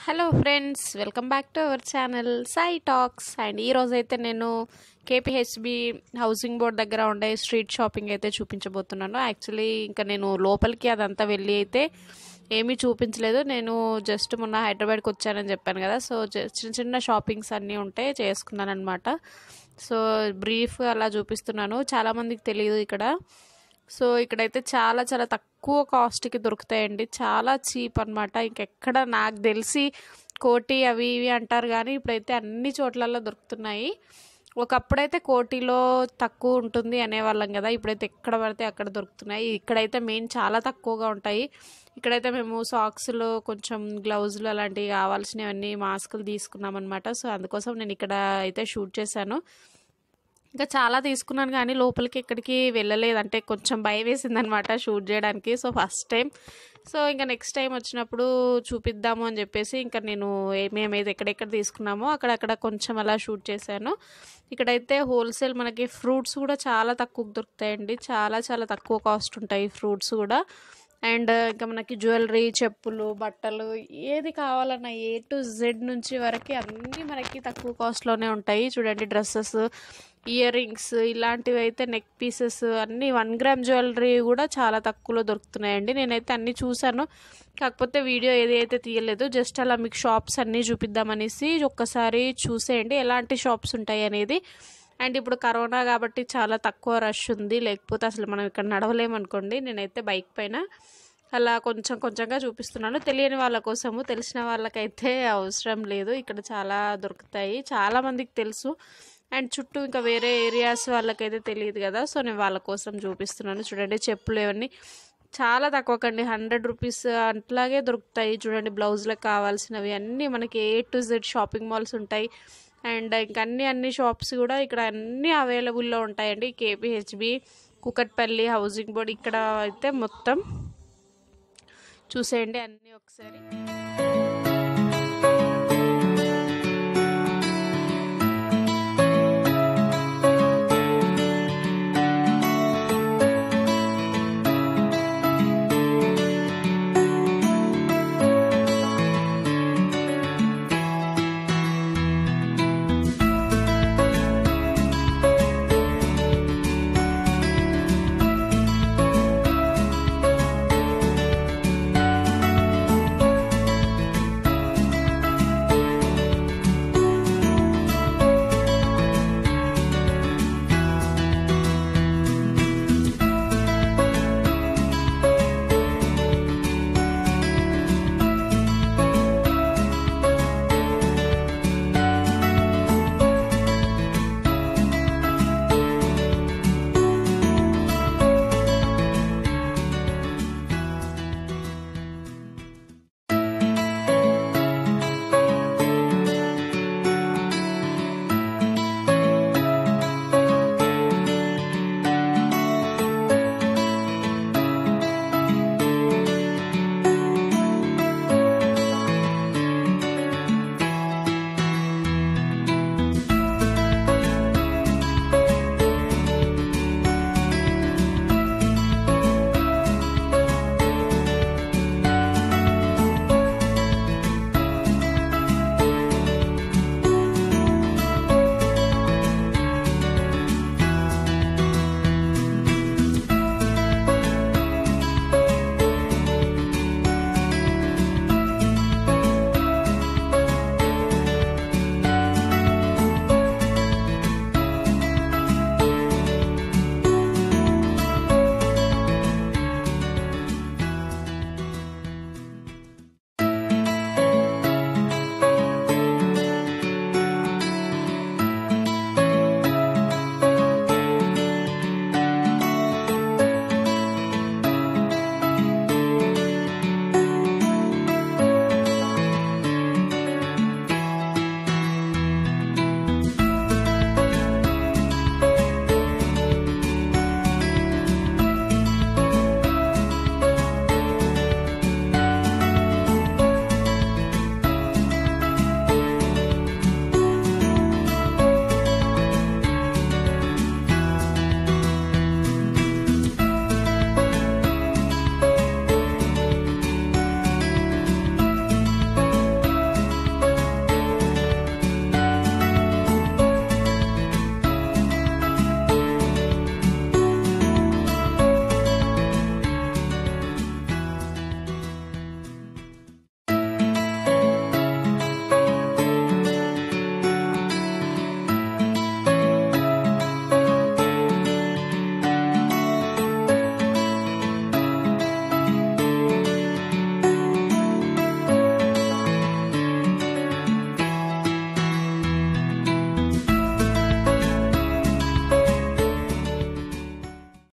hello friends welcome back to our channel Sai talks and ఈరోజు అయితే నేను కేపీహెచ్బి హౌసింగ్ బోర్డ్ దగ్గర ఉండే స్ట్రీట్ షాపింగ్ అయితే చూపించబోతున్నాను యాక్చువల్లీ ఇంకా నేను లోపలికి అదంతా వెళ్ళి అయితే ఏమీ చూపించలేదు నేను జస్ట్ మొన్న హైదరాబాద్కి వచ్చానని చెప్పాను కదా సో జ- చిన్న చిన్న షాపింగ్స్ అన్నీ ఉంటే చేసుకున్నాను అనమాట సో బ్రీఫ్ అలా చూపిస్తున్నాను చాలామందికి తెలియదు ఇక్కడ సో ఇక్కడైతే చాలా చాలా తక్కువ కాస్ట్కి దొరుకుతాయండి చాలా చీప్ అనమాట ఇంకెక్కడ నాకు తెలిసి కోటి అవి ఇవి అంటారు కానీ ఇప్పుడైతే అన్ని చోట్లలో దొరుకుతున్నాయి ఒకప్పుడైతే కోటిలో తక్కువ ఉంటుంది అనేవాళ్ళం కదా ఇప్పుడైతే ఎక్కడ పడితే అక్కడ దొరుకుతున్నాయి ఇక్కడైతే మెయిన్ చాలా తక్కువగా ఉంటాయి ఇక్కడైతే మేము సాక్స్లు కొంచెం గ్లౌజులు అలాంటివి కావాల్సినవన్నీ మాస్కులు తీసుకున్నాం అనమాట సో అందుకోసం నేను ఇక్కడ అయితే షూట్ చేశాను ఇంకా చాలా తీసుకున్నాను కానీ లోపలికి ఎక్కడికి వెళ్ళలేదు అంటే కొంచెం భయం వేసిందనమాట షూట్ చేయడానికి సో ఫస్ట్ టైం సో ఇంకా నెక్స్ట్ టైం వచ్చినప్పుడు చూపిద్దాము అని చెప్పేసి ఇంకా నేను మేమైతే ఎక్కడెక్కడ తీసుకున్నామో అక్కడక్కడ కొంచెం అలా షూట్ చేశాను ఇక్కడైతే హోల్సేల్ మనకి ఫ్రూట్స్ కూడా చాలా తక్కువ దొరుకుతాయండి చాలా చాలా తక్కువ కాస్ట్ ఉంటాయి ఫ్రూట్స్ కూడా అండ్ ఇంకా మనకి జ్యువెలరీ చెప్పులు బట్టలు ఏది కావాలన్నా ఏ టు జెడ్ నుంచి వరకు అన్నీ మనకి తక్కువ కాస్ట్లోనే ఉంటాయి చూడండి డ్రెస్సెస్ ఇయర్ రింగ్స్ ఇలాంటివి అయితే నెక్ పీసెస్ అన్నీ వన్ గ్రామ్ జ్యువెలరీ కూడా చాలా తక్కువలో దొరుకుతున్నాయండి నేనైతే అన్నీ చూశాను కాకపోతే వీడియో ఏది అయితే తీయలేదు జస్ట్ అలా మీకు షాప్స్ అన్నీ చూపిద్దామనేసి ఒక్కసారి చూసేయండి ఎలాంటి షాప్స్ ఉంటాయి అనేది అండ్ ఇప్పుడు కరోనా కాబట్టి చాలా తక్కువ రష్ ఉంది లేకపోతే అసలు మనం ఇక్కడ నడవలేమనుకోండి నేనైతే బైక్ పైన అలా కొంచెం కొంచెంగా చూపిస్తున్నాను తెలియని వాళ్ళ కోసము తెలిసిన వాళ్ళకైతే అవసరం లేదు ఇక్కడ చాలా దొరుకుతాయి చాలా మందికి తెలుసు అండ్ చుట్టూ ఇంకా వేరే ఏరియాస్ వాళ్ళకైతే తెలియదు కదా సో నేను వాళ్ళ కోసం చూపిస్తున్నాను చూడండి చెప్పులు ఇవన్నీ చాలా తక్కువకండి హండ్రెడ్ రూపీస్ అట్లాగే దొరుకుతాయి చూడండి బ్లౌజ్లకు కావాల్సినవి అన్నీ మనకి A to Z shopping malls ఉంటాయి అండ్ ఇంకా అన్ని అన్ని షాప్స్ కూడా ఇక్కడ అన్నీ అవైలబుల్లో ఉంటాయండి కేపీహెచ్బి కుకట్పల్లి హౌసింగ్ బోర్డ్ ఇక్కడ అయితే మొత్తం చూసేయండి అన్నీ ఒకసారి